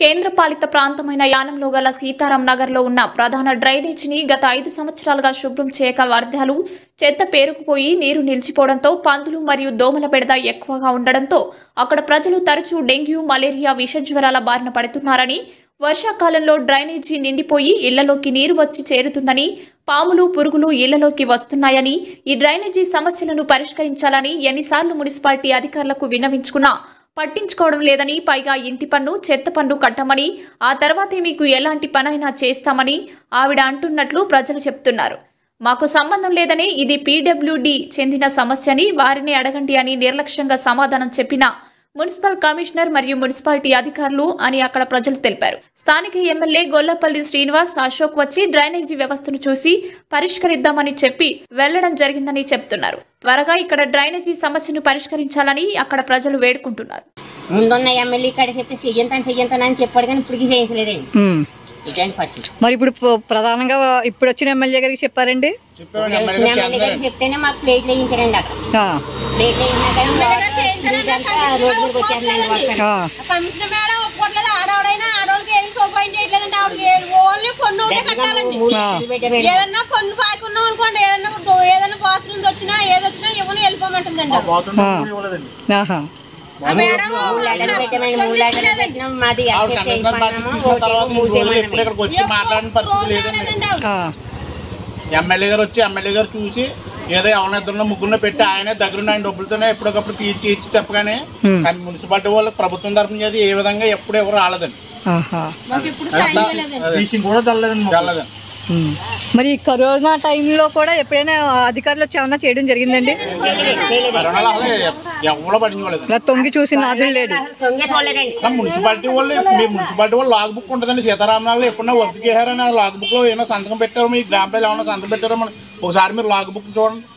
కేంద్రపాలిత ప్రాంతమైన యానంలో గల సీతారాం నగర్లో ఉన్న ప్రధాన డ్రైనేజీని గత ఐదు సంవత్సరాలుగా శుభ్రం చేయక వ్యర్థాలు చెత్త పేరుకుపోయి నీరు నిలిచిపోవడంతో పందులు మరియు దోమల బెడద ఎక్కువగా ఉండడంతో అక్కడ ప్రజలు తరచూ డెంగ్యూ మలేరియా విషజ్వరాల బారిన పడుతున్నారని వర్షాకాలంలో డ్రైనేజీ నిండిపోయి ఇళ్లలోకి నీరు వచ్చి చేరుతుందని పాములు పురుగులు ఇళ్లలోకి వస్తున్నాయని ఈ డ్రైనేజీ సమస్యలను పరిష్కరించాలని ఎన్నిసార్లు మున్సిపాలిటీ అధికారులకు విన్నవించుకున్నా పట్టించుకోవడం లేదని పైగా ఇంటి పన్ను చెత్త పన్ను కట్టమని ఆ తర్వాతే మీకు ఎలాంటి పనైనా చేస్తామని ఆవిడ అంటున్నట్లు ప్రజలు చెప్తున్నారు మాకు సంబంధం లేదని ఇది పీడబ్ల్యూడి చెందిన సమస్యని వారిని అడగండి అని నిర్లక్ష్యంగా సమాధానం చెప్పిన మున్సిపల్ కమిషనర్ మరియు మున్సిపాలిటీ అధికారులు అని అక్కడ ప్రజలు తెలిపారు స్థానిక ఎమ్మెల్యే గొల్లపల్లి శ్రీనివాస్ అశోక్ వచ్చి డ్రైనేజీ వ్యవస్థను చూసి పరిష్కరిద్దామని చెప్పి వెళ్లడం జరిగిందని చెప్తున్నారు త్వరగా ఇక్కడ డ్రైనేజీ సమస్యను పరిష్కరించాలని అక్కడ ప్రజలు వేడుకుంటున్నారు ముందున్న ఎమ్మెల్యే ఇక్కడ చెప్తే చెయ్యంతాను చెయ్యంతాను అని చెప్పాడు కానీ ఇప్పటికీ చేయించలేదండి ఉమ్. ఇటువంటి పరిస్థితి మరి ఇప్పుడు ప్ర- ప్రధానంగా ఇప్పుడు వచ్చిన ఎమ్మెల్యే గారికి చెప్పారండి వచ్చిన ఎమ్మెల్యే గారు చెప్తేనే మాకు ప్లేట్లు వేయించారండి అక్కడ ఆ, ప్లేట్లు వేయించాక రోడ్డు మీదకి వచ్చేస్తున్నాయండి వర్షాలు. ఆ, కమిషనర్ మేడం ఒప్పుకోవట్లేదు ఆడవాడైనా ఆడవాళ్ళకి ఏం సౌకర్యం చేయట్లేదండి ఆవిడకి ఓన్లీ పన్ను ఒకటే కట్టాలండి మూడు ఆ. లక్షలు పెట్టారండి. ఏదన్నా పన్ను పాకున్నాం అనుకోండి ఏదన్నా డో- ఏదన్నా బాత్రూమ్స్ వచ్చినా ఏది వచ్చినా ఇవ్వని వెళ్ళిపోమంటుందండి ఆ. ఆహా. ఆ మేడం మూడు లక్షలు పెట్టామండి మూడు లక్షలు పెట్టినాం మాది యాక్సెప్ట్ చేయించుకున్నాము ఓటేమో మూసేయమన్నాము. ఇక్కడికి వచ్చి మాట్లాడిన పరిస్థితి లేదండి రాలేదండి ఆవిడ. ఆ, ఎమ్మెల్యే గారు వచ్చి ఎమ్మెల్యే గారు చూసి ఏదో ఎవరిని ఇద్దరు ముగ్గురులో పెట్టి ఆయనే దగ్గరుండి ఆయన డబ్బులతోనే ఎప్పటికప్పుడు తీర్చి ఇచ్చి చెప్పగానే Hmm. కానీ మున్సిపాలిటీ వాళ్ళకి ప్రభుత్వం తరఫున చేసి ఏ విధంగా ఎప్పుడు ఎవరు రాలేదండి ఆహా. మాకు ఇప్పుడు సాయం చేయలేదండి అదే. కూడా చల్లదండి చల్లదండి ఉమ్. మరి ఈ కరోనా టైంలో కూడా ఎప్పుడైనా అధికారులు వచ్చి ఏమన్నా చేయడం జరిగిందండి కరోనాలో అసలు ఎవరో పట్టించుకోలేదు ఇలా తొంగి చూసి నాదులు లేడు అసలు తొంగే చూడలేదండి కానీ మున్సిపాలిటీ వాళ్ళు మీ మున్సిపాలిటీ వాళ్ళు లాగ్ బుక్ ఉంటుందండి సీతారామనాలు ఎప్పుడన్నా వర్క్ చేశారని ఆ లాగ్ బుక్ లో ఏమైనా సంతకం పెట్టారో మీ గ్రామ ప్రజలు ఏమైనా సంతకం పెట్టారో మన ఒకసారి మీరు లాగ్ బుక్ చూడండి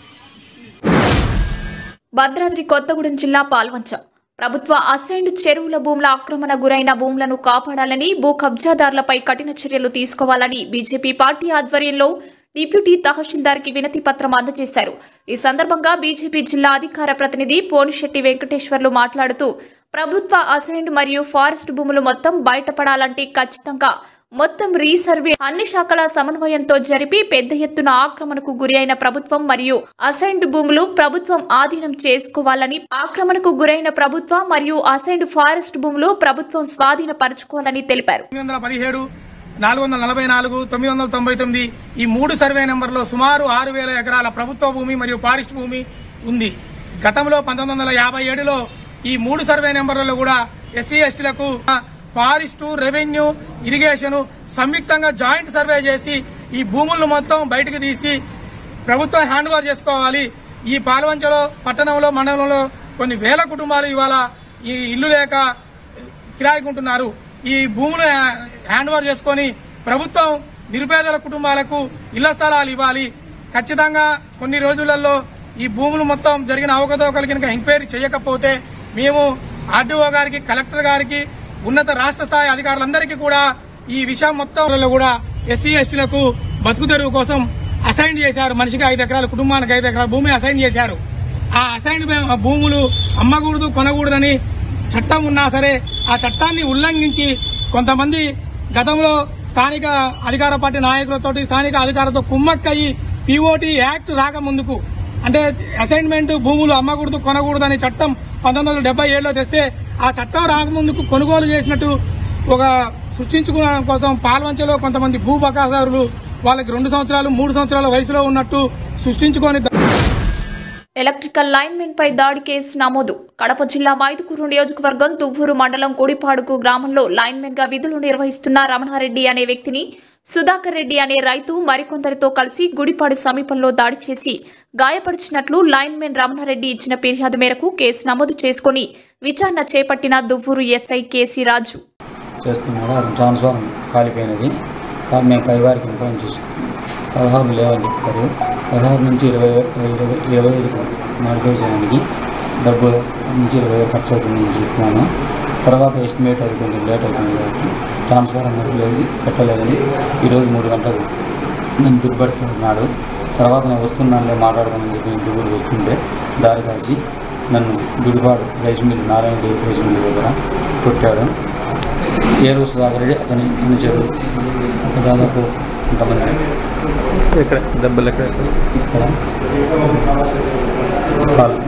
భద్రాద్రి కొత్తగూడెం జిల్లా పాల్వంచ ప్రభుత్వ అసైన్డ్ చెరువుల భూముల ఆక్రమణ గురైన భూములను కాపాడాలని భూ కబ్జాదారులపై కఠిన చర్యలు తీసుకోవాలని బీజేపీ పార్టీ ఆధ్వర్యంలో డిప్యూటీ తహసీల్దార్కి వినతి పత్రం అందజేశారు ఈ సందర్భంగా బీజేపీ జిల్లా అధికార ప్రతినిధి పోనిశెట్టి వెంకటేశ్వర్లు మాట్లాడుతూ ప్రభుత్వ అసైన్డ్ మరియు ఫారెస్ట్ భూములు మొత్తం బయటపడాలంటే ఖచ్చితంగా మొత్తం రీసర్వే అన్ని శాఖల సమన్వయంతో జరిపి పెద్ద ఎత్తున ఆక్రమణకు గురి అయిన ప్రభుత్వం మరియు అసైన్డ్ భూములు ప్రభుత్వం ఆధీనం చేసుకోవాలని ఆక్రమణకు గురైన ప్రభుత్వ మరియు అసైన్డ్ ఫారెస్ట్ భూములు ప్రభుత్వం స్వాధీనపరచుకోవాలని తెలిపారు తొమ్మిది వందల పదిహేడు నాలుగు వందల నలభై నాలుగు తొమ్మిది వందల తొంభై తొమ్మిది ఈ మూడు సర్వే నెంబర్లో సుమారు ఆరు వేల ఎకరాల ప్రభుత్వ భూమి మరియు ఫారెస్ట్ భూమి ఉంది గతంలో పంతొమ్మిది వందల యాభై ఏడులో ఈ మూడు సర్వే నెంబర్లలో కూడా ఎస్సీ ఎస్టీలకు ఫారెస్ట్ రెవెన్యూ ఇరిగేషన్ సంయుక్తంగా జాయింట్ సర్వే చేసి ఈ భూములను మొత్తం బయటకు తీసి ప్రభుత్వం హ్యాండ్ ఓవర్ చేసుకోవాలి ఈ పాల్వంచలో పట్టణంలో మండలంలో కొన్ని వేల కుటుంబాలు ఇవాళ ఈ ఇల్లు లేక కిరాయికుంటున్నారు ఈ భూములు హ్యాండ్ ఓవర్ చేసుకొని ప్రభుత్వం నిరుపేదల కుటుంబాలకు ఇళ్ల స్థలాలు ఇవ్వాలి ఖచ్చితంగా కొన్ని రోజులలో ఈ భూములు మొత్తం జరిగిన అవకతవకలు కనుక ఎంక్వైరీ చేయకపోతే మేము ఆర్డీఓ గారికి కలెక్టర్ గారికి ఉన్నత రాష్ట్ర స్థాయి అధికారులందరికీ కూడా ఈ విషయం మొత్తం కూడా ఎస్సీ ఎస్టీలకు బతుకు తెరువు కోసం అసైన్ చేశారు మనిషికి ఐదు ఎకరాల కుటుంబానికి ఐదు ఎకరాల భూమి అసైన్ చేశారు ఆ అసైన్ భూములు అమ్మకూడదు కొనకూడదని చట్టం ఉన్నా సరే ఆ చట్టాన్ని ఉల్లంఘించి కొంతమంది గతంలో స్థానిక అధికార పార్టీ నాయకులతో స్థానిక అధికారులతో కుమ్మక్కయి పిఓటి యాక్ట్ రాకముందుకు అంటే అసైన్మెంట్ భూములు అమ్మకూడదు కొనకూడదు అనే చట్టం పంతొమ్మిది వందల డెబ్బై ఏడులో తెస్తే ఆ చట్టం రాకముందుకు కొనుగోలు చేసినట్టు ఒక సృష్టించుకోవడం కోసం పాల్వంచలో కొంతమంది భూ బకాదారులు వాళ్ళకి రెండు సంవత్సరాలు మూడు సంవత్సరాల వయసులో ఉన్నట్టు సృష్టించుకొని ఎలక్ట్రికల్ లైన్మెన్ పై దాడి కేసు నమోదు కడప జిల్లా మైదుకూరు నియోజకవర్గం తువ్వూరు మండలం గుడిపాడుకు గ్రామంలో లైన్మెన్ గా విధులు నిర్వహిస్తున్న రమణారెడ్డి అనే వ్యక్తిని సుధాకర్ రెడ్డి అనే రైతు మరికొందరితో కలిసి గుడిపాడు సమీపంలో దాడి చేసి గాయపరిచినట్లు లైన్మెన్ రమణారెడ్డి ఇచ్చిన ఫిర్యాదు మేరకు కేసు నమోదు చేసుకుని విచారణ చేపట్టిన దువ్వూరు ఎస్ఐ కేసీ రాజు చేస్తున్నాడు అది ట్రాన్స్ఫార్మ్ కాలిపోయినది కానీ మేము పైవారికి ఇన్ఫార్మ్ చేసాం పదహారు లేవని చెప్పారు పదహారు నుంచి ఇరవై ఇరవై ఇరవై ఐదుకు మాడిఫై చేయడానికి డబ్బు నుంచి ఇరవై వేలు ఖర్చు అవుతుందని చెప్తున్నాను తర్వాత ఎస్టిమేట్ అది కొంచెం లేట్ అవుతుంది కాబట్టి ట్రాన్స్ఫార్మర్ లేదు పెట్టలేదని ఈరోజు మూడు గంటలకు నన్ను దుర్పరుస్తున్నాడు తర్వాత నేను వస్తున్నానులే మాట్లాడదామని చెప్పి ఇంటి కూడా వస్తుంటే దారి కాసి నన్ను Gudipadu rice mill Narayana Devi rice mill దగ్గర కొట్టాడు ఏరు సుధాకర్ రెడ్డి అతని అనుచరులు ఒక దాదాపు కొంతమంది ఎక్కడ దెబ్బలు ఎక్కడ ఇక్కడ కాలు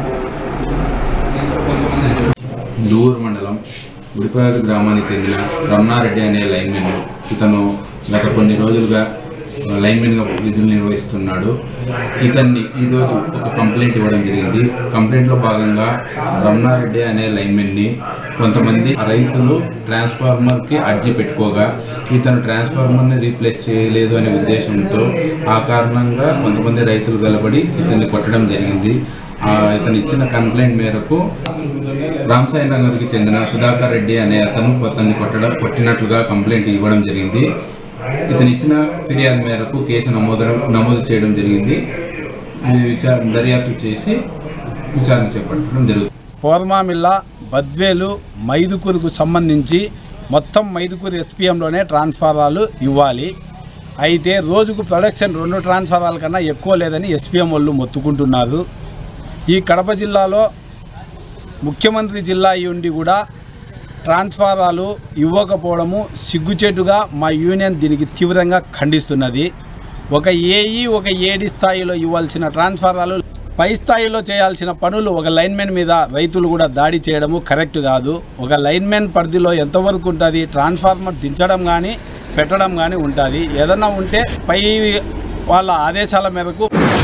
దూర్ మండలం గుడిపాడు గ్రామానికి చెందిన రమణారెడ్డి అనే లైన్మెన్ ఇతను గత కొన్ని రోజులుగా లైన్మెన్గా విధులు నిర్వహిస్తున్నాడు ఇతన్ని ఈరోజు ఒక కంప్లైంట్ ఇవ్వడం జరిగింది కంప్లైంట్లో భాగంగా రమణారెడ్డి అనే లైన్మెన్ని కొంతమంది రైతులు ట్రాన్స్ఫార్మర్కి అర్జీ పెట్టుకోగా ఇతను ట్రాన్స్ఫార్మర్ని రీప్లేస్ చేయలేదు అనే ఉద్దేశంతో ఆ కారణంగా కొంతమంది రైతులు గలబడి ఇతన్ని కొట్టడం జరిగింది ఆ ఇతను ఇచ్చిన కంప్లైంట్ మేరకు రామసాయి నగర్కి చెందిన సుధాకర్ రెడ్డి అనే అతను అతన్ని కొట్టడం కొట్టినట్లుగా కంప్లైంట్ ఇవ్వడం జరిగింది ఇతను ఇచ్చిన ఫిర్యాదు మేరకు కేసు నమోదు నమోదు చేయడం జరిగింది ఈ విచారణ దర్యాప్తు చేసి విచారణ చేపట్టడం జరుగుతుంది కోర్మామిల్లా బద్వేలు మైదుకూరుకు సంబంధించి మొత్తం మైదుకూరు ఎస్పీఎంలోనే ట్రాన్స్ఫారాలు ఇవ్వాలి అయితే రోజుకు ప్రొడక్షన్ రెండు ట్రాన్స్ఫారాల కన్నా ఎక్కువ లేదని ఎస్పీఎం వాళ్ళు మొత్తుకుంటున్నారు ఈ కడప జిల్లాలో ముఖ్యమంత్రి జిల్లా అయి ఉండి కూడా ట్రాన్స్ఫారాలు ఇవ్వకపోవడము సిగ్గుచేటుగా మా యూనియన్ దీనికి తీవ్రంగా ఖండిస్తున్నది ఒక ఏఈ ఒక ఏడి స్థాయిలో ఇవ్వాల్సిన ట్రాన్స్ఫారాలు పై స్థాయిలో చేయాల్సిన పనులు ఒక లైన్మెన్ మీద రైతులు కూడా దాడి చేయడము కరెక్ట్ కాదు ఒక లైన్మెన్ పరిధిలో ఎంతవరకు ఉంటుంది ట్రాన్స్ఫార్మర్ దించడం కానీ పెట్టడం కానీ ఉంటుంది ఏదన్నా ఉంటే పై వాళ్ళ ఆదేశాల మేరకు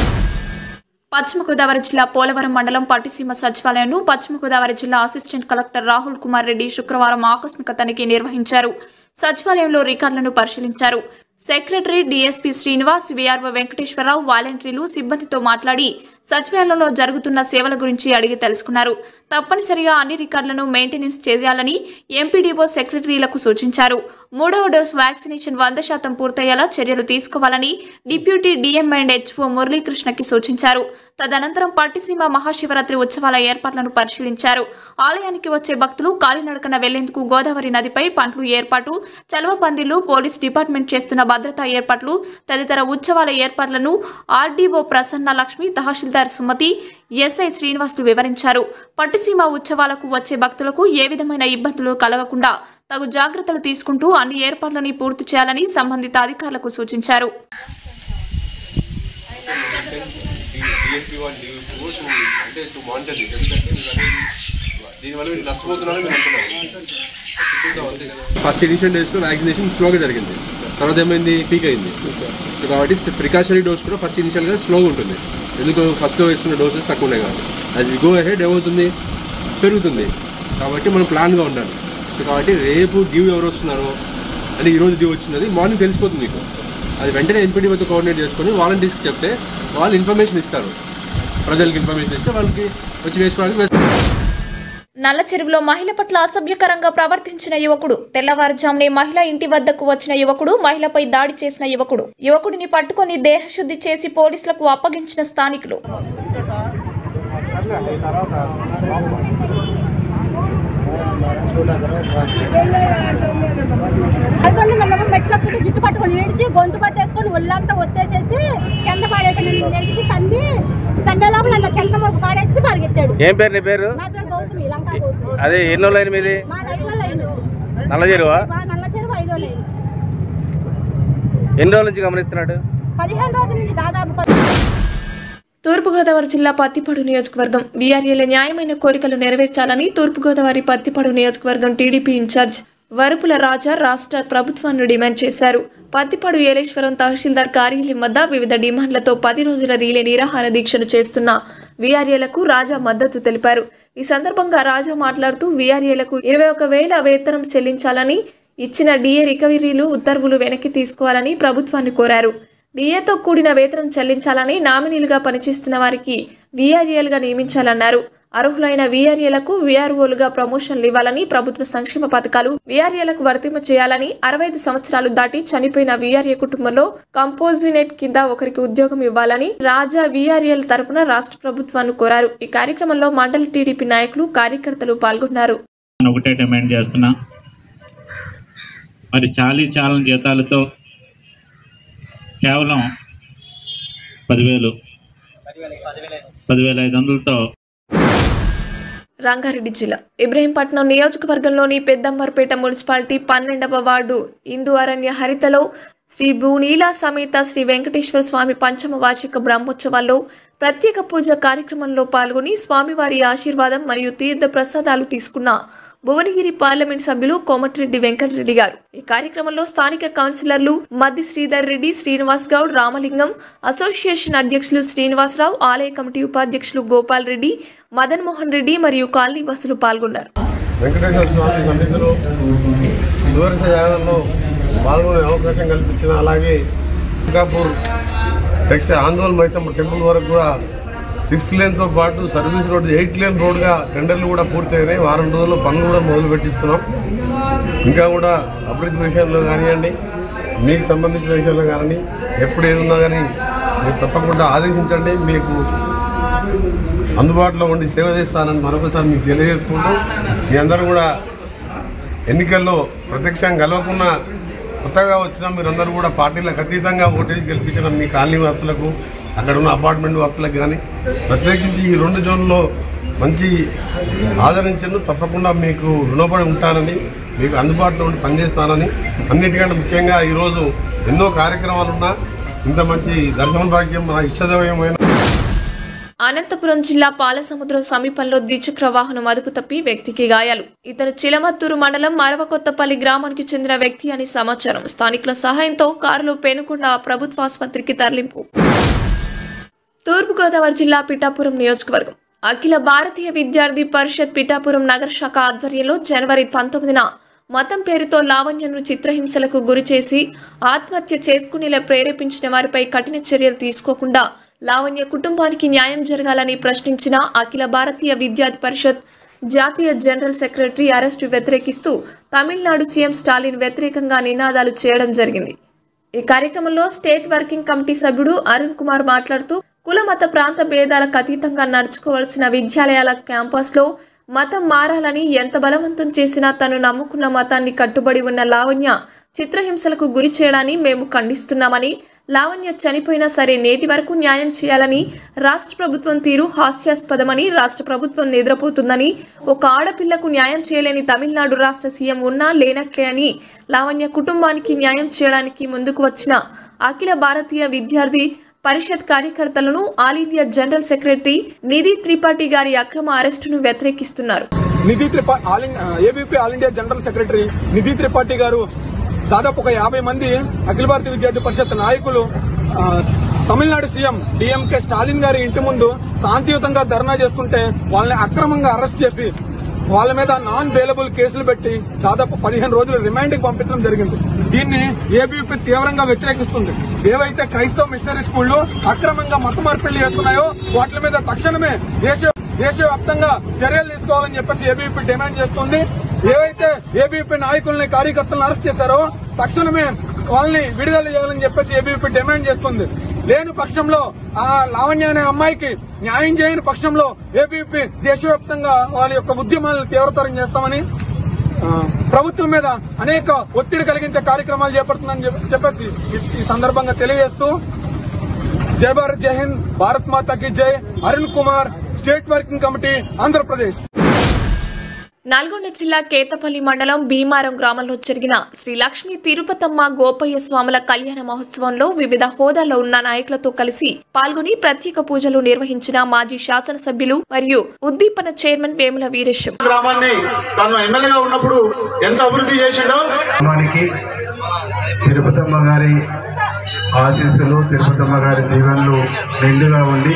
పశ్చిమ గోదావరి జిల్లా పోలవరం మండలం పట్టిసీమ సచివాలయంను పశ్చిమ గోదావరి జిల్లా అసిస్టెంట్ కలెక్టర్ రాహుల్ కుమార్ రెడ్డి శుక్రవారం ఆకస్మిక తనిఖీ నిర్వహించారు సచివాలయంలో రికార్డులను పరిశీలించారు secretary DSP Srinivas VRO Venkateswararao వాలంటీర్లు సిబ్బందితో మాట్లాడి సచివాలయంలో జరుగుతున్న సేవల గురించి అడిగి తెలుసుకున్నారు తప్పనిసరిగా అన్ని రికార్డులను మెయింటెనెన్స్ చేయాలని ఎంపీడీఓ సెక్రటరీలకు సూచించారు మూడవ డోస్ వ్యాక్సినేషన్ వంద శాతం పూర్తయ్యేలా చర్యలు తీసుకోవాలని డిప్యూటీ డీఎం అండ్ హెచ్ఓ మురళీకృష్ణకి సూచించారు తదనంతరం పట్టిసీమ మహాశివరాత్రి ఉత్సవాల ఏర్పాట్లను పరిశీలించారు ఆలయానికి వచ్చే భక్తులు కాలినడకన వెళ్లేందుకు గోదావరి నదిపై పండ్లు ఏర్పాటు చలవ పందిళ్లు పోలీస్ డిపార్ట్మెంట్ చేస్తున్న భద్రతా ఏర్పాట్లు తదితర ఉత్సవాల ఏర్పాట్లను ఆర్డీఓ ప్రసన్న లక్ష్మి తహసీల్దార్ సుమతి ఎస్ఐ శ్రీనివాసులు వివరించారు పట్టిసీమ ఉత్సవాలకు వచ్చే భక్తులకు ఏ విధమైన ఇబ్బందులు కలగకుండా తగు జాగ్రత్తలు తీసుకుంటూ అన్ని ఏర్పాట్లని పూర్తి చేయాలని సంబంధిత అధికారులకు సూచించారు డిఎస్పీ వాళ్ళు లీవ్ టు అంటే టు మానిటర్ దిస్ ఎందుకంటే మీరు అనేది దీనివల్ల మీరు నష్టపోతున్నారని మీరు అంటున్నారు చూద్దాం అంతే కదా ఫస్ట్ ఇనిషియల్ డేస్లో వ్యాక్సినేషన్ స్లోగా జరిగింది తర్వాత ఏమైంది పీక్ అయింది సో కాబట్టి ప్రికాషనరీ డోస్ కూడా ఫస్ట్ ఇనిషియల్గా స్లోగా ఉంటుంది ఎందుకు ఫస్ట్లో వేసుకున్న డోసెస్ తక్కువ ఉన్నాయి కాబట్టి అది గో హెడ్ ఏమవుతుంది పెరుగుతుంది కాబట్టి మనం ప్లాన్గా ఉండాలి సో కాబట్టి రేపు డ్యూ ఎవరు వస్తున్నారో అంటే ఈరోజు డ్యూ వచ్చినది మార్నింగ్ తెలిసిపోతుంది మీకు అది వెంటనే ఎన్పీడీతో కోఆర్డినేట్ చేసుకొని వాలంటీర్స్కి చెప్తే వాళ్ళు ఇన్ఫర్మేషన్ ఇస్తారు ప్రజలకు ఇన్ఫర్మేషన్ ఇస్తే వాళ్ళకి వచ్చి వేసుకోవడానికి వేస్తారు నల్ల చెరువులో మహిళ పట్ల అసభ్యకరంగా ప్రవర్తించిన యువకుడు తెల్లవారుజామునే మహిళ ఇంటి వద్దకు వచ్చిన యువకుడు మహిళపై దాడి చేసిన యువకుడు యువకుడిని పట్టుకొని దేహశుద్ధి చేసి పోలీసులకు అప్పగించిన స్థానికులు అదిగోండి నన్ను మెట్లకి జుట్టు పట్టుకొని ఏడిచి గొంతు పట్టేసుకొని ఒళ్ళంతా ఒత్తేసేసి కింద పాడేసి నన్ను నిలిచి తన్ని తన్నే లోపల నన్ను చెంత మొక్క పాడేసి పరిగెత్తాడు ఏం పేరు నీ పేరు నా పేరు గౌతమి లంకా గౌతమి అదే ఎన్నో లైన్ మీది మా ఐదో లైన్ నల్ల చెరువా మా నల్ల చెరువు ఐదో లైన్ ఎన్ని రోజుల నుంచి గమనిస్తున్నాడు పదిహేను రోజుల నుంచి దాదాపు పది తూర్పుగోదావరి జిల్లా పత్తిపాడు నియోజకవర్గం వీఆర్ఏల న్యాయమైన కోరికలు నెరవేర్చాలని తూర్పుగోదావరి పత్తిపాడు నియోజకవర్గం టీడీపీ ఇన్ఛార్జ్ వరుపుల రాజా రాష్ట్ర ప్రభుత్వాన్ని డిమాండ్ చేశారు పత్తిపాడు ఏలేశ్వరం తహసీల్దార్ కార్యాలయం వద్ద వివిధ డిమాండ్లతో పది రోజుల రీలే నిరాహార దీక్షను చేస్తున్న వీఆర్ఏలకు రాజా మద్దతు తెలిపారు ఈ సందర్భంగా రాజా మాట్లాడుతూ వీఆర్ఏలకు ఇరవై ఒక వేల వేతనం చెల్లించాలని ఇచ్చిన డిఏ రికవరీలు ఉత్తర్వులు వెనక్కి తీసుకోవాలని ప్రభుత్వాన్ని కోరారు డిఏతో కూడిన వేతనం చెల్లించాలని నామినీలుగా పనిచేస్తున్న వారికి వీఆర్ఏలుగా నియమించాలన్నారు అర్హులైన వీఆర్ఏలకు వీఆర్ఓలుగా ప్రమోషన్లు ఇవ్వాలని ప్రభుత్వ సంక్షేమ పథకాలు వీఆర్ఏలకు వర్తింప చేయాలని అరవై ఐదు సంవత్సరాలు దాటి చనిపోయిన వీఆర్ఏ కుటుంబంలో కంపోజినేట్ కింద ఒకరికి ఉద్యోగం ఇవ్వాలని రాజా వీఆర్ఏల తరపున రాష్ట్ర ప్రభుత్వాన్ని కోరారు ఈ కార్యక్రమంలో మండల టీడీపీ నాయకులు కార్యకర్తలు పాల్గొన్నారు ఒకటే డిమాండ్ చేస్తున్నా మరి చాలీ చాలని జీతాలతో కేవలం పదివేలు పదివేల ఐదు వందలతో రంగారెడ్డి జిల్లా ఇబ్రహీంపట్నం నియోజకవర్గంలోని పెద్దంబర్పేట మున్సిపాలిటీ పన్నెండవ వార్డు ఇందు అరణ్య హరితలో శ్రీ భూనీల సమేత శ్రీ వెంకటేశ్వర స్వామి పంచమ వార్షిక బ్రహ్మోత్సవాల్లో ప్రత్యేక పూజ కార్యక్రమంలో పాల్గొని స్వామివారి ఆశీర్వాదం మరియు తీర్థ ప్రసాదాలు తీసుకున్న భువనగిరి పార్లమెంట్ సభ్యులు కోమటిరెడ్డి వెంకటరెడ్డి గారు ఈ కార్యక్రమంలో స్థానిక కౌన్సిలర్లు మద్ది శ్రీధర్ రెడ్డి శ్రీనివాస్ గౌడ్ రామలింగం అసోసియేషన్ అధ్యక్షులు శ్రీనివాసరావు ఆలయ కమిటీ ఉపాధ్యక్షులు గోపాల్ రెడ్డి మదన్ మోహన్ రెడ్డి మరియు కాలనీ వాసులు పాల్గొన్నారు వెంకటేశ్వర స్వామి సన్నిధిలో సుదర్శ యాగంలో పాల్గొనే అవకాశం కల్పించిన అలాగే సింగాపూర్ నెక్స్ట్ ఆందోళన మైసమ్మ టెంపుల్ వరకు కూడా సిక్స్ లేన్తో పాటు సర్వీస్ రోడ్ ఎయిట్ లేన్ రోడ్గా టెండర్లు కూడా పూర్తయినాయి వారం రోజుల్లో పనులు కూడా మొదలు పెట్టిస్తున్నాం ఇంకా కూడా అభివృద్ధి విషయంలో కానివ్వండి మీకు సంబంధించిన విషయంలో కానీ ఎప్పుడు ఏది ఉన్నా కానీ మీరు తప్పకుండా ఆదేశించండి మీకు అందుబాటులో ఉండి సేవ చేస్తానని మరొకసారి మీకు తెలియజేసుకుంటూ మీ అందరూ కూడా ఎన్నికల్లో ప్రత్యక్షంగా కలవకుండా కొత్తగా వచ్చిన మీరందరూ కూడా పార్టీలకు అతీతంగా ఓటేసి గెలిపించిన మీ కాలనీ వాసులకు అక్కడ ఉన్న అపార్ట్మెంట్ వాసులకు కానీ ప్రత్యేకించి ఈ రెండు జోన్లో మంచి ఆదరించను తప్పకుండా మీకు రుణపడి ఉంటానని మీకు అందుబాటులో ఉండి పనిచేస్తానని అన్నిటికంటే ముఖ్యంగా ఈరోజు ఎన్నో కార్యక్రమాలున్నా ఇంత మంచి దర్శన భాగ్యం మన ఇష్టదైవమైన అనంతపురం జిల్లా పాలసముద్రం సమీపంలో ద్విచక్ర వాహనం అదుపు తప్పి వ్యక్తికి గాయాలు ఇతను చిలమత్తూరు మండలం మరవకొత్తపల్లి గ్రామానికి చెందిన వ్యక్తి అని సమాచారం స్థానికుల సహాయంతో కారులో పేనుకొండ ప్రభుత్వ ఆసుపత్రికి తరలింపు తూర్పుగోదావరి జిల్లా పిఠాపురం నియోజకవర్గం అఖిల భారతీయ విద్యార్థి పరిషత్ పిఠాపురం నగర శాఖ ఆధ్వర్యంలో జనవరి పంతొమ్మిదిన మతం పేరుతో లావణ్యను చిత్రహింసలకు గురి చేసి ఆత్మహత్య చేసుకునేలా ప్రేరేపించిన వారిపై కఠిన చర్యలు తీసుకోకుండా లావణ్య కుటుంబానికి న్యాయం జరగాలని ప్రశ్నించిన అఖిల భారతీయ విద్యార్థి పరిషత్ జాతీయ జనరల్ సెక్రటరీ అరెస్టు వ్యతిరేకిస్తూ తమిళనాడు సీఎం స్టాలిన్ వ్యతిరేకంగా నినాదాలు చేయడం జరిగింది ఈ కార్యక్రమంలో స్టేట్ వర్కింగ్ కమిటీ సభ్యుడు అరుణ్ కుమార్ మాట్లాడుతూ కుల మత ప్రాంత భేదాలకు అతీతంగా నడుచుకోవాల్సిన విద్యాలయాల క్యాంపస్లో మతం మారాలని ఎంత బలవంతం చేసినా తను నమ్ముకున్న మతాన్ని కట్టుబడి ఉన్న లావణ్య చిత్రహింసలకు గురి చేయడాన్ని మేము ఖండిస్తున్నామని లావణ్య చనిపోయినా సరే నేటి వరకు న్యాయం చేయాలని రాష్ట్ర ప్రభుత్వం తీరు హాస్యాస్పదమని రాష్ట్ర ప్రభుత్వం నిద్రపోతుందని ఒక ఆడపిల్లకు న్యాయం చేయలేని తమిళనాడు రాష్ట్ర సీఎం ఉన్నా లేనట్లే అని లావణ్య కుటుంబానికి న్యాయం చేయడానికి ముందుకు వచ్చిన అఖిల భారతీయ విద్యార్థి పరిషత్ కార్యకర్తలను all India general secretary Nidhi Tripathi గారి అక్రమ అరెస్టును వ్యతిరేకిస్తున్నారు Nidhi Tripathi all ABP all India general secretary Nidhi Tripathi garu దాదాపు ఒక యాభై మంది అఖిల భారతీయ విద్యార్థి పరిషత్ నాయకులు ఆ, తమిళనాడు సీఎం డిఎంకే స్టాలిన్ గారి ఇంటి ముందు శాంతియుతంగా ధర్నా చేస్తుంటే వాళ్ళని అక్రమంగా అరెస్ట్ చేసి వాళ్ళ మీద నాన్ బెయిలబుల్ కేసులు పెట్టి దాదాపు పదిహేను రోజులు రిమాండ్ కి పంపించడం జరిగింది దీన్ని ఏబీపీ తీవ్రంగా వ్యతిరేకిస్తుంది ఏవైతే క్రైస్తవ మిషనరీ స్కూళ్లు అక్రమంగా మత మార్పిళ్లు చేస్తున్నాయో వాటి మీద తక్షణమే దేశ దేశవ్యాప్తంగా చర్యలు తీసుకోవాలని చెప్పేసి ఏబీపీ డిమాండ్ చేస్తుంది ఏవైతే ఏబీపీ నాయకుల్ని కార్యకర్తలను అరెస్ట్ చేశారో తక్షణమే వాళ్ళని విడుదల చేయాలని చెప్పేసి ఏబీపీ డిమాండ్ చేస్తుంది లేని పక్షంలో ఆ లావణ్య అనే అమ్మాయికి న్యాయం చేయని పక్షంలో ఏబీపీ దేశవ్యాప్తంగా వాళ్ళ యొక్క ఉద్యమాలను తీవ్రతరం చేస్తామని ఆ, ప్రభుత్వం మీద అనేక ఒత్తిడి కలిగించే కార్యక్రమాలు చేపడుతుందని చెప్ప- చెప్పేసి ఈ- ఈ సందర్భంగా తెలియజేస్తూ జై భారత్ జై హింద్ భారత్ మాతాకి జై Arun Kumar state working committee Andhra Pradesh Nalgonda జిల్లా కేతపల్లి మండలం భీమారం గ్రామంలో జరిగిన శ్రీ లక్ష్మీ తిరుపతమ్మ గోపయ్య స్వాముల కళ్యాణ మహోత్సవంలో వివిధ హోదాల్లో ఉన్న నాయకులతో కలిసి పాల్గొని ప్రత్యేక పూజలు నిర్వహించిన మాజీ శాసనసభ్యులు మరియు ఉద్దీపన చైర్మన్ వేముల వీరేశం గ్రామాన్ని తను ఎమ్మెల్యేగా ఉన్నప్పుడు ఎంత అభివృద్ధి చేసిండో గ్రామానికి తిరుపతమ్మ గారి ఆశీస్సులు తిరుపతమ్మ గారి దీవెనలు నిండుగా ఉండి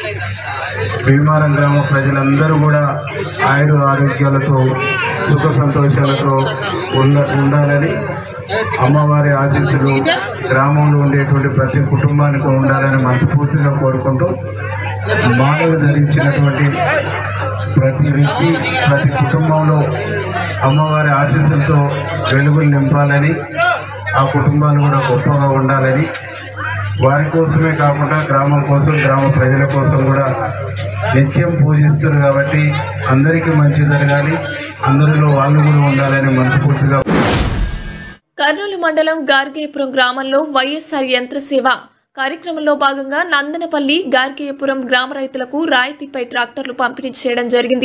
భీమారం గ్రామ ప్రజలందరూ కూడా ఆయుర ఆరోగ్యాలతో సుఖ సంతోషాలతో ఉండ ఉండాలని అమ్మవారి ఆశీస్సులు గ్రామంలో ఉండేటువంటి ప్రతి కుటుంబానికి ఉండాలని మనస్ఫూర్తిగా కోరుకుంటూ మానవ ధరించినటువంటి ప్రతి వ్యక్తి ప్రతి కుటుంబంలో అమ్మవారి ఆశీస్సులతో వెలుగులు నింపాలని ఆ కుటుంబాలు కూడా గొప్పగా ఉండాలని వారి కోసమే కాకుండా గ్రామం కోసం గ్రామ ప్రజల కోసం కూడా నిత్యం పూజిస్తారు కాబట్టి అందరికీ మంచి జరగాలి అందరిలో వాళ్ళు కూడా ఉండాలని మనస్ఫూర్తిగా కర్నూలు మండలం గార్గేయపురం గ్రామంలో వైఎస్ఆర్ యంత్ర సేవ కార్యక్రమంలో భాగంగా నందనపల్లి గార్గేయపురం గ్రామ రైతులకు రాయితీపై ట్రాక్టర్లు పంపిణీ చేయడం జరిగింది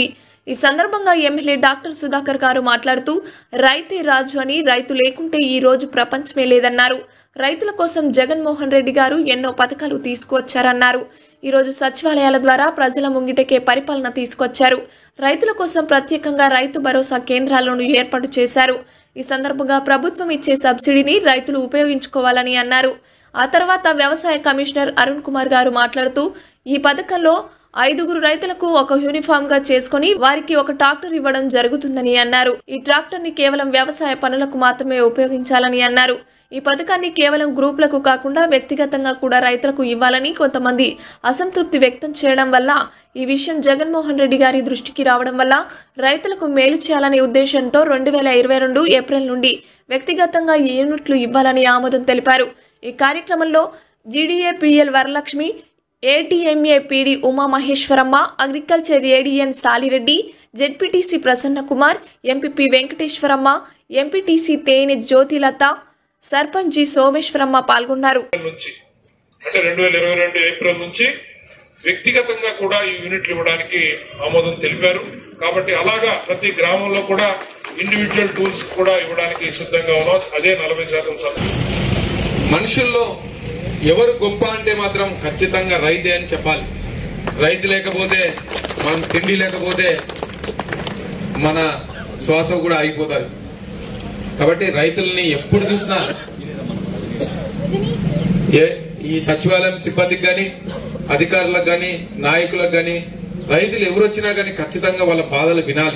ఈ సందర్భంగా ఎమ్మెల్యే డాక్టర్ సుధాకర్ గారు మాట్లాడుతూ రైతే రాజు అని రైతు లేకుంటే ఈ రోజు ప్రపంచమే లేదన్నారు రైతుల కోసం జగన్మోహన్ రెడ్డి గారు ఎన్నో పథకాలు తీసుకువచ్చారన్నారు ఈరోజు సచివాలయాల ద్వారా ప్రజల ముంగిటకే పరిపాలన తీసుకొచ్చారు రైతుల కోసం ప్రత్యేకంగా రైతు భరోసా కేంద్రాలను ఏర్పాటు చేశారు ఈ సందర్భంగా ప్రభుత్వం ఇచ్చే సబ్సిడీని రైతులు ఉపయోగించుకోవాలని అన్నారు ఆ తర్వాత వ్యవసాయ కమిషనర్ అరుణ్ కుమార్ గారు మాట్లాడుతూ ఈ పథకంలో ఐదుగురు రైతులకు ఒక యూనిఫామ్ గా చేసుకుని వారికి ఒక ట్రాక్టర్ ఇవ్వడం జరుగుతుందని అన్నారు ఈ ట్రాక్టర్ ని కేవలం వ్యవసాయ పనులకు మాత్రమే ఉపయోగించాలని అన్నారు ఈ పథకాన్ని కేవలం గ్రూపులకు కాకుండా వ్యక్తిగతంగా కూడా రైతులకు ఇవ్వాలని కొంతమంది అసంతృప్తి వ్యక్తం చేయడం వల్ల ఈ విషయం జగన్మోహన్ రెడ్డి గారి దృష్టికి రావడం వల్ల రైతులకు మేలు చేయాలనే ఉద్దేశంతో రెండు వేల ఇరవై రెండు ఏప్రిల్ నుండి వ్యక్తిగతంగా ఈ యూనిట్లు ఇవ్వాలని ఆమోదం తెలిపారు ఈ కార్యక్రమంలో జీడీఏపీఎల్ Varalakshmi ATMA PD Umamaheswaramma agriculture ఏడీఎన్ Salireddy ZPTC Prasanna Kumar MPP Venkateswaramma MPTC Thene Jyothilatha sarpanch G సోమేశ్వరమ్మ పాల్గొన్నారు నుంచి అంటే రెండు వేల ఇరవై రెండు ఏప్రిల్ నుంచి వ్యక్తిగతంగా కూడా ఈ యూనిట్లు ఇవ్వడానికి ఆమోదం తెలిపారు కాబట్టి అలాగా ప్రతి గ్రామంలో కూడా ఇండివిజువల్ టూల్స్ కూడా ఇవ్వడానికి సిద్ధంగా ఉన్నాం అదే నలభై శాతం సభ మనుషుల్లో ఎవరు గొప్ప అంటే మాత్రం ఖచ్చితంగా రైతే అని చెప్పాలి రైతు లేకపోతే మనం తిండి లేకపోతే మన శ్వాస కూడా ఆగిపోతుంది కాబట్టి రైతుల్ని ఎప్పుడు చూసినా ఏ ఈ సచివాలయం సిబ్బందికి కానీ అధికారులకు కానీ నాయకులకు కానీ రైతులు ఎవరు వచ్చినా కానీ ఖచ్చితంగా వాళ్ళ బాధలు వినాలి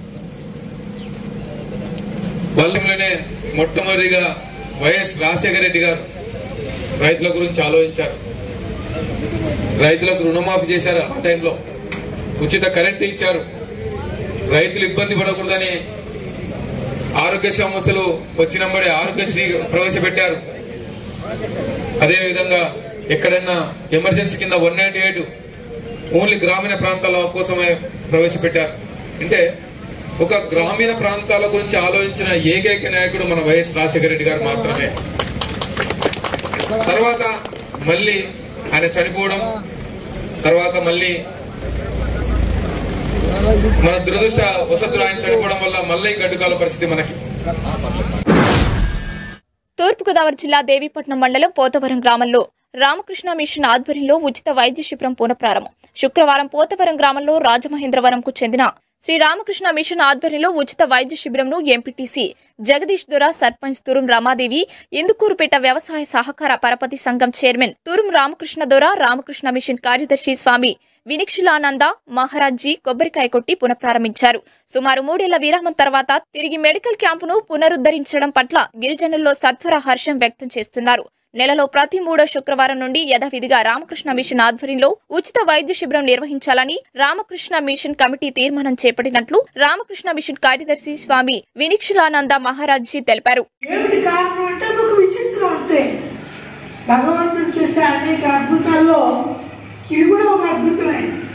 వాళ్ళలోనే మొట్టమొదటిగా వైఎస్ రాజశేఖర రెడ్డి గారు రైతుల గురించి ఆలోచించారు రైతులకు రుణమాఫీ చేశారు ఆ టైంలో ఉచిత కరెంట్ ఇచ్చారు రైతులు ఇబ్బంది పడకూడదని ఆరోగ్య సమస్యలు వచ్చినప్పుడే ఆరోగ్యశ్రీ ప్రవేశపెట్టారు అదేవిధంగా ఎక్కడైనా ఎమర్జెన్సీ కింద వన్ నైన్టీ ఎయిట్ ఓన్లీ గ్రామీణ ప్రాంతాల కోసమే ప్రవేశపెట్టారు అంటే ఒక గ్రామీణ ప్రాంతాల గురించి ఆలోచించిన ఏకైక నాయకుడు మన వైఎస్ రాజశేఖర రెడ్డి గారు మాత్రమే తర్వాత మళ్ళీ ఆయన చనిపోవడం తర్వాత మళ్ళీ మన దురదృష్ట వసతులు ఆయన చనిపోవడం వల్ల మళ్ళీ గడ్డుకాల పరిస్థితి మనకి తూర్పుగోదావరి జిల్లా దేవీపట్నం మండలం పోతవరం గ్రామంలో రామకృష్ణ మిషన్ ఆధ్వర్యంలో ఉచిత వైద్య శిబిరం పునఃప్రారంభం శుక్రవారం పోతవరం గ్రామంలో రాజమహేంద్రవరంకు చెందిన శ్రీ రామకృష్ణ మిషన్ ఆధ్వర్యంలో ఉచిత వైద్య శిబిరంను ఎంపీటీసీ జగదీష్ దొర సర్పంచ్ తురుం రమాదేవి ఇందుకూరుపేట వ్యవసాయ సహకార పరపతి సంఘం చైర్మన్ తురుం రామకృష్ణ దొర రామకృష్ణ మిషన్ కార్యదర్శి స్వామి వినిక్షులానంద మహారాజ్జీ కొబ్బరికాయ కొట్టి పునఃప్రారంభించారు సుమారు మూడేళ్ల విరామం తర్వాత తిరిగి మెడికల్ క్యాంపును పునరుద్ధరించడం పట్ల గిరిజనుల్లో సత్వర హర్షం వ్యక్తం చేస్తున్నారు నెలలో ప్రతి మూడో శుక్రవారం నుండి యథావిధిగా రామకృష్ణ మిషన్ ఆధ్వర్యంలో ఉచిత వైద్య శిబిరం నిర్వహించాలని రామకృష్ణ మిషన్ కమిటీ తీర్మానం చేపట్టినట్లు రామకృష్ణ మిషన్ కార్యదర్శి స్వామి వినిక్షులానంద మహారాజ్జీ తెలిపారు ఏమిటి కారణం అంటే ఒక విచిత్రం అంతే భగవంతుడు చేసే అనేక అద్భుతాల్లో ఇది కూడా ఒక అద్భుతమే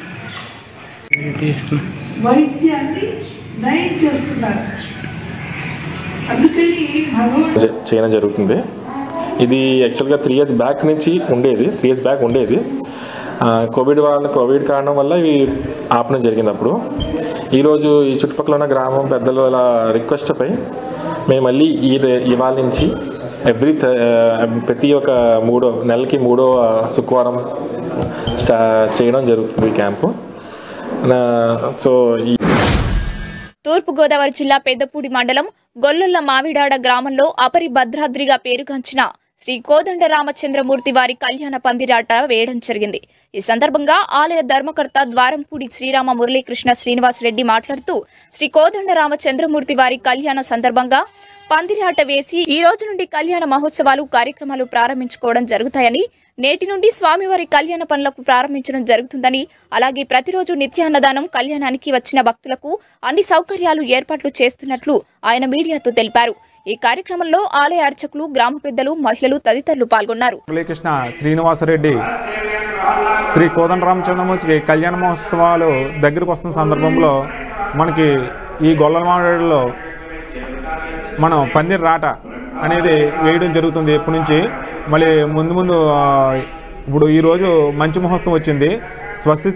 వైద్యాన్ని నయం చేస్తున్నారు అందుకని భగవంతుడు చే- చేయడం జరుగుతుంది ఇది యాక్చువల్గా త్రీ ఇయర్స్ బ్యాక్ నుంచి ఉండేది త్రీ ఇయర్స్ బ్యాక్ ఉండేది ఆ, కోవిడ్ వల్ల కోవిడ్ కారణం వల్ల ఇవి ఆపడం జరిగింది అప్పుడు ఈరోజు ఈ చుట్టుపక్కల ఉన్న గ్రామం పెద్దల రిక్వెస్ట్పై మేము మళ్ళీ ఈ రే- ఇవాళ నుంచి ఎవ్రీ ప్రతి ఒక మూడో నెలకి మూడో ఆ, శుక్రవారం స్టా చేయడం జరుగుతుంది ఈ క్యాంపు నా- సో ఈ తూర్పుగోదావరి జిల్లా పెద్దపూడి మండలం గొల్లొల్ల మావిడాడ గ్రామంలో అపరి భద్రాద్రిగా పేరుగాంచిన శ్రీ కోదండ రామచంద్రమూర్తి వారి కళ్యాణ పందిరాట వేయడం జరిగింది ఈ సందర్భంగా ఆలయ ధర్మకర్త ద్వారంపూడి శ్రీరామ మురళీకృష్ణ శ్రీనివాస్ రెడ్డి మాట్లాడుతూ శ్రీ కోదండ రామచంద్రమూర్తి వారి కళ్యాణ సందర్భంగా పందిరాట వేసి ఈ రోజు నుండి కళ్యాణ మహోత్సవాలు కార్యక్రమాలు ప్రారంభించుకోవడం జరుగుతాయని నేటి నుండి స్వామివారి కళ్యాణ పనులకు ప్రారంభించడం జరుగుతుందని అలాగే ప్రతిరోజు నిత్యాన్నదానం కళ్యాణానికి వచ్చిన భక్తులకు అన్ని సౌకర్యాలు ఏర్పాట్లు చేస్తున్నట్లు ఆయన మీడియాతో తెలిపారు ఈ కార్యక్రమంలో ఆలయ అర్చకులు గ్రామ పెద్దలు మహిళలు తదితరులు పాల్గొన్నారు మురళీకృష్ణ శ్రీనివాసరెడ్డి శ్రీ కోదండరామచంద్రమూర్తికి కళ్యాణ మహోత్సవాలు దగ్గరకు వస్తున్న సందర్భంలో మనకి ఈ గొల్లమాడలో మనం పందిరి రాట అనేది వేయడం జరుగుతుంది ఎప్పటి నుంచి మళ్ళీ ముందు ముందు ఆ, ఇప్పుడు ఈరోజు మంచి ముహూర్తం వచ్చింది స్వస్తి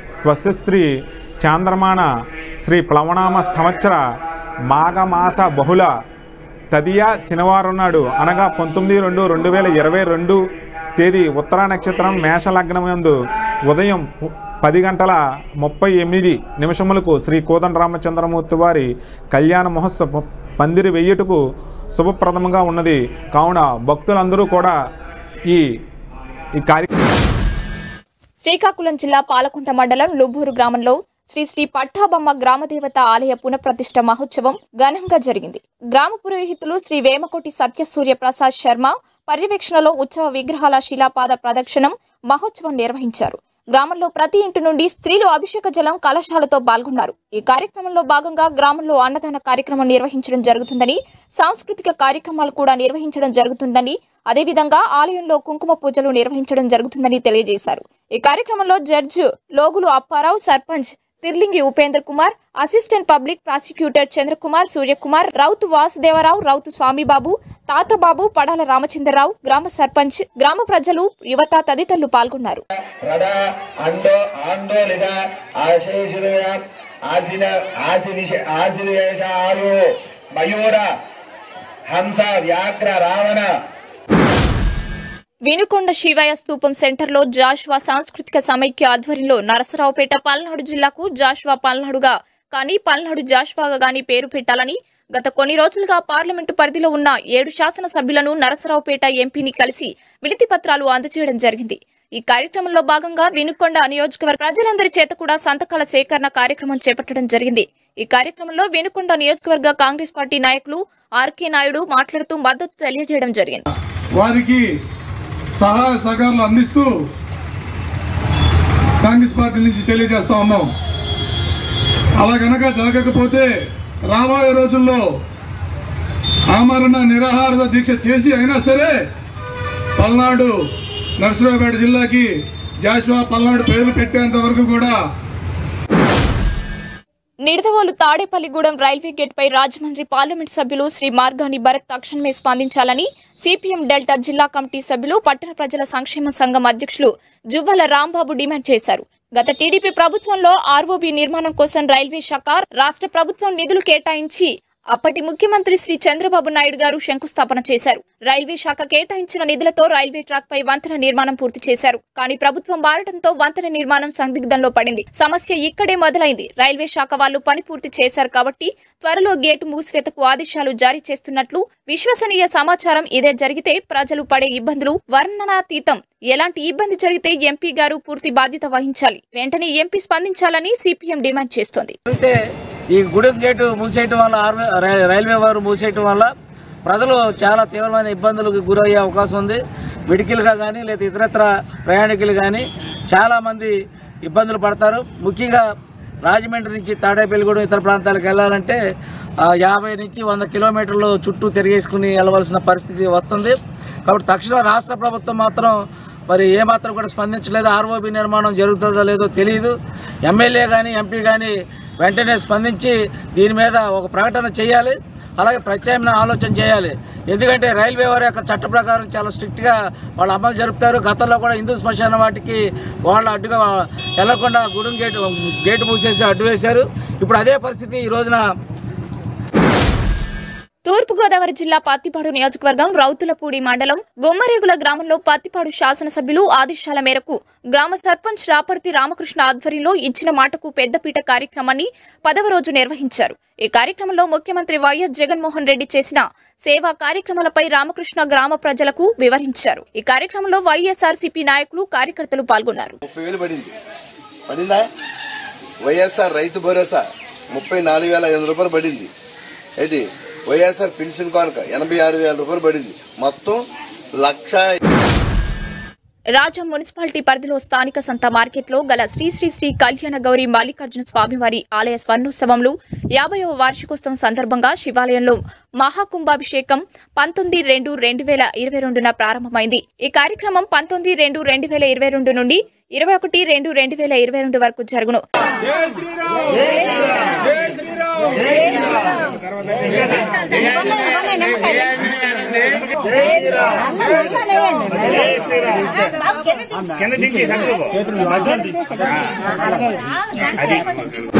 స్వస్యస్త్రీ చాంద్రమాన శ్రీ ప్లవనామ సంవత్సర మాఘమాస బహుళ తదియ శనివారం నాడు అనగా పంతొమ్మిది రెండు రెండు వేల ఇరవై రెండు తేదీ ఉత్తరా నక్షత్రం మేషలగ్నమందు ఉదయం పు- పది గంటల ముప్పై ఎనిమిది నిమిషములకు శ్రీ కోదండరామచంద్రమూర్తి వారి కళ్యాణ మహోత్సవ పందిరి వెయ్యటకు శుభప్రదముగా ఉన్నది కావున భక్తులందరూ కూడా ఈ ఈ కార్యక్రమం శ్రీకాకుళం జిల్లా పాలకుంట మండలం లుబ్బూరు గ్రామంలో శ్రీ శ్రీ పట్టాబమ్మ గ్రామదేవత ఆలయ పునఃప్రతిష్ఠ మహోత్సవం ఘనంగా జరిగింది గ్రామ పురోహితులు శ్రీ వేమకోటి సత్యసూర్య ప్రసాద్ శర్మ పర్యవేక్షణలో ఉత్సవ విగ్రహాల శిలాపాద ప్రదర్శనం మహోత్సవం నిర్వహించారు గ్రామంలో ప్రతి ఇంటి నుండి స్త్రీలు అభిషేక జలం కలశాలతో పాల్గొన్నారు ఈ కార్యక్రమంలో భాగంగా గ్రామంలో అన్నదాన కార్యక్రమం నిర్వహించడం జరుగుతుందని సాంస్కృతిక కార్యక్రమాలు కూడా నిర్వహించడం జరుగుతుందని అదేవిధంగా ఆలయంలో కుంకుమ పూజలు నిర్వహించడం జరుగుతుందని తెలియజేశారు ఈ కార్యక్రమంలో judge లోగులు Apparao sarpanch తిర్లింగి Upendra Kumar assistant public prosecutor Chandrakumar Suryakumar రౌతు Vasudevarao రౌతు స్వామిబాబు తాతబాబు పడాల రామచంద్రరావు గ్రామ సర్పంచ్ గ్రామ ప్రజలు యువత తదితరులు పాల్గొన్నారు రథ అండో ఆందోళిత ఆశేషులయ ఆశిన ఆశినిష ఆశివేషాలు మయూర హంస వ్యాఘ్ర రావణ వినుకొండ శివయ్య స్తూపం సెంటర్లో జాషువా సాంస్కృతిక సమైక్య ఆధ్వర్యంలో నరసరావుపేట పల్నాడు జిల్లాకు జాషువా పల్నాడుగా కానీ పల్నాడు జాషువాగా గాని పేరు పెట్టాలని గత కొన్ని రోజులుగా పార్లమెంటు పరిధిలో ఉన్న ఏడు శాసనసభ్యులను నరసరావుపేట ఎంపీని కలిసి వినతి పత్రాలు అందజేయడం జరిగింది ఈ కార్యక్రమంలో భాగంగా వినుకొండ నియోజకవర్గ ప్రజలందరి చేత కూడా సంతకాల సేకరణ కార్యక్రమం చేపట్టడం జరిగింది ఈ కార్యక్రమంలో వినుకొండ నియోజకవర్గ కాంగ్రెస్ పార్టీ నాయకులు ఆర్కే నాయుడు మాట్లాడుతూ మద్దతు తెలియజేయడం జరిగింది వారికి సహాయ సహకారాలు అందిస్తూ కాంగ్రెస్ పార్టీ నుంచి తెలియజేస్తా ఉన్నాం అలా గనక జరగకపోతే రాబోయే రోజుల్లో ఆమరణ నిరాహార దీక్ష చేసి అయినా సరే పల్నాడు నరసరావుపేట జిల్లాకి జాషువా పల్నాడు పేరు పెట్టేంత వరకు కూడా నిడదవోలు తాడేపల్లిగూడెం రైల్వే గేట్ పై రాజమండ్రి పార్లమెంట్ సభ్యులు శ్రీ మార్గాని భరత్ తక్షణమే స్పందించాలని సిపిఎం డెల్టా జిల్లా కమిటీ సభ్యులు పట్టణ ప్రజల సంక్షేమ సంఘం అధ్యక్షులు జువ్వల రాంబాబు డిమాండ్ చేశారు గత టీడీపీ ప్రభుత్వంలో ఆర్ఓబీ నిర్మాణం కోసం రైల్వే శాఖ రాష్ట్ర ప్రభుత్వం నిధులు కేటాయించి అప్పటి ముఖ్యమంత్రి శ్రీ చంద్రబాబు నాయుడు గారు శంకుస్థాపన చేశారు రైల్వే శాఖ కేటాయించిన నిధులతో రైల్వే ట్రాక్ పై వంతెన నిర్మాణం పూర్తి చేశారు కానీ ప్రభుత్వం మారడంతో వంతెన నిర్మాణం సందిగ్ధంలో పడింది సమస్య ఇక్కడే మొదలైంది రైల్వే శాఖ వాళ్ళు పని పూర్తి చేశారు కాబట్టి త్వరలో గేటు మూసివేతకు ఆదేశాలు జారీ చేస్తున్నట్లు విశ్వసనీయ సమాచారం ఇదే జరిగితే ప్రజలు పడే ఇబ్బందులు వర్ణనాతీతం ఎలాంటి ఇబ్బంది జరిగితే ఎంపీ గారు పూర్తి బాధ్యత వహించాలి వెంటనే ఎంపీ స్పందించాలని సిపిఎం డిమాండ్ చేస్తోంది అయితే ఈ గుడి గేటు మూసేయటం వల్ల ఆర్మీ రై- రైల్వే వారు మూసేయటం వల్ల ప్రజలు చాలా తీవ్రమైన ఇబ్బందులకు గురయ్యే అవకాశం ఉంది మెడికల్గా కానీ లేదా ఇతరత్ర ప్రయాణికులు కానీ చాలామంది ఇబ్బందులు పడతారు ముఖ్యంగా రాజమండ్రి నుంచి తాడేపల్లిగూడెం ఇతర ప్రాంతాలకు వెళ్ళాలంటే ఆ, యాభై నుంచి వంద కిలోమీటర్లు చుట్టూ తిరిగేసుకుని వెళ్ళవలసిన పరిస్థితి వస్తుంది కాబట్టి తక్షణ రాష్ట్ర ప్రభుత్వం మాత్రం మరి ఏమాత్రం కూడా స్పందించలేదు ఆర్ఓబి నిర్మాణం జరుగుతుందో లేదో తెలియదు ఎమ్మెల్యే కానీ ఎంపీ కానీ వెంటనే స్పందించి దీని మీద ఒక ప్రకటన చేయాలి అలాగే ప్రత్యామ్నాయ ఆలోచన చేయాలి ఎందుకంటే రైల్వే వారి యొక్క చట్ట ప్రకారం చాలా స్ట్రిక్ట్గా వాళ్ళు అమలు జరుపుతారు గతంలో కూడా హిందూ శ్మశాన వాటికి వాళ్ళు అడ్డుగా వెళ్లకుండా గుడుం గేటు గేటు మూసేసి అడ్డు వేశారు ఇప్పుడు అదే పరిస్థితి ఈ రోజున తూర్పుగోదావరి జిల్లా పత్తిపాడు నియోజకవర్గం రౌతులపూడి మండలం గుమ్మరేగుల గ్రామంలో పత్తిపాడు శాసనసభ్యులు ఆదేశాల మేరకు గ్రామ సర్పంచ్ రాపర్తి రామకృష్ణ ఆధ్వర్యంలో ఇచ్చిన మాటకు పెద్దపీట కార్యక్రమాన్ని పదవ రోజు నిర్వహించారు ఈ కార్యక్రమంలో ముఖ్యమంత్రి వైఎస్ జగన్మోహన్ రెడ్డి చేసిన సేవా కార్యక్రమాలపై రామకృష్ణ గ్రామ ప్రజలకు వివరించారు ఈ కార్యక్రమంలో వైఎస్ఆర్సీపీ నాయకులు కార్యకర్తలు పాల్గొన్నారు ముప్పై వేలు పడింది పడిందా వైఎస్ఆర్ రైతు భరోసా ముప్పై నాలుగు వేల ఐదు రూపాయలు పడింది ఏంటి వైఎస్ఆర్ పెన్షన్ కానుక ఎనభై ఆరు వేల రూపాయలు పడింది మొత్తం లక్ష రాజం మున్సిపాలిటీ పరిధిలో స్థానిక సంత మార్కెట్లో గల శ్రీ శ్రీ శ్రీ కళ్యాణ గౌరి మల్లికార్జున స్వామివారి ఆలయ స్వర్ణోత్సవంలో యాభైవ వార్షికోత్సవం సందర్భంగా శివాలయంలో మహాకుంభాభిషేకం పంతొమ్మిది రెండు రెండు వేల ఇరవై రెండున ప్రారంభమైంది ఈ కార్యక్రమం పంతొమ్మిది రెండు రెండు వేల ఇరవై రెండు నుండి ఇరవై ఒకటి రెండు రెండు వేల ఇరవై రెండు వరకు జరుగును శ్రీరామ్ కింద దించి అది